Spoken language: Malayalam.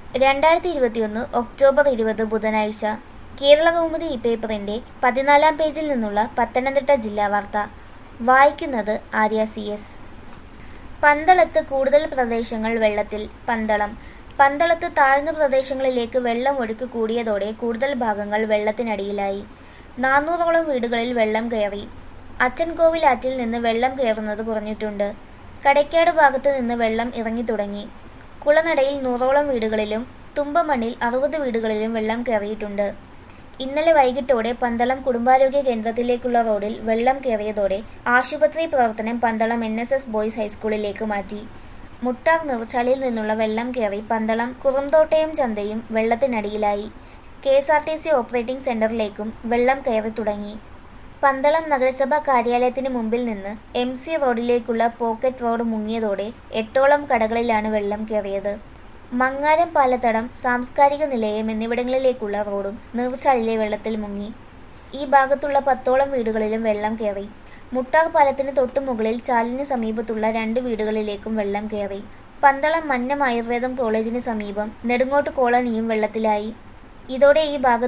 രണ്ടായിരത്തി ഇരുപത്തിയൊന്ന് ഒക്ടോബർ ഇരുപത് ബുധനാഴ്ച കേരള കൗമുദി ഈ പേപ്പറിന്റെ പതിനാലാം പേജിൽ നിന്നുള്ള പത്തനംതിട്ട ജില്ലാ വാർത്ത വായിക്കുന്നത് ആര്യ സി എസ് പന്തളത്ത് കൂടുതൽ പ്രദേശങ്ങൾ വെള്ളത്തിൽ പന്തളം പന്തളത്ത് താഴ്ന്ന പ്രദേശങ്ങളിലേക്ക് വെള്ളം ഒഴുക്ക് കൂടിയതോടെ കൂടുതൽ ഭാഗങ്ങൾ വെള്ളത്തിനടിയിലായി നാനൂറോളം വീടുകളിൽ വെള്ളം കയറി അച്ചൻകോവിൽ ആറ്റിൽ നിന്ന് വെള്ളം കയറുന്നത് കുറഞ്ഞിട്ടുണ്ട് കടയ്ക്കാട് ഭാഗത്ത് നിന്ന് വെള്ളം ഇറങ്ങി തുടങ്ങി കുളനടയിൽ നൂറോളം വീടുകളിലും തുമ്പമണ്ണിൽ അറുപത് വീടുകളിലും വെള്ളം കയറിയിട്ടുണ്ട് ഇന്നലെ വൈകിട്ടോടെ പന്തളം കുടുംബാരോഗ്യ കേന്ദ്രത്തിലേക്കുള്ള റോഡിൽ വെള്ളം കയറിയതോടെ ആശുപത്രി പ്രവർത്തനം Pandalam N S S boys ഹൈസ്കൂളിലേക്ക് മാറ്റി മുട്ടാർ നീർച്ചാലിൽ നിന്നുള്ള വെള്ളം കയറി പന്തളം കുറുംതോട്ടയം ചന്തയും വെള്ളത്തിനടിയിലായി K S R T C operating സെന്ററിലേക്കും വെള്ളം കയറി തുടങ്ങി പന്തളം നഗരസഭാ കാര്യാലയത്തിന് മുമ്പിൽ നിന്ന് എം സി റോഡിലേക്കുള്ള പോക്കറ്റ് റോഡ് മുങ്ങിയതോടെ എട്ടോളം കടകളിലാണ് വെള്ളം കയറിയത് മങ്ങാരം പാലത്തടം സാംസ്കാരിക നിലയം എന്നിവിടങ്ങളിലേക്കുള്ള റോഡും നീർച്ചാലിലെ വെള്ളത്തിൽ മുങ്ങി ഈ ഭാഗത്തുള്ള പത്തോളം വീടുകളിലും വെള്ളം കയറി മുട്ടാർ പാലത്തിന് തൊട്ടു മുകളിൽ ചാലിന് സമീപത്തുള്ള രണ്ട് വീടുകളിലേക്കും വെള്ളം കയറി പന്തളം മന്നം ആയുർവേദം കോളേജിന് സമീപം നെടുങ്ങോട്ട് കോളനിയും വെള്ളത്തിലായി ഇതോടെ ഈ ഭാഗത്ത്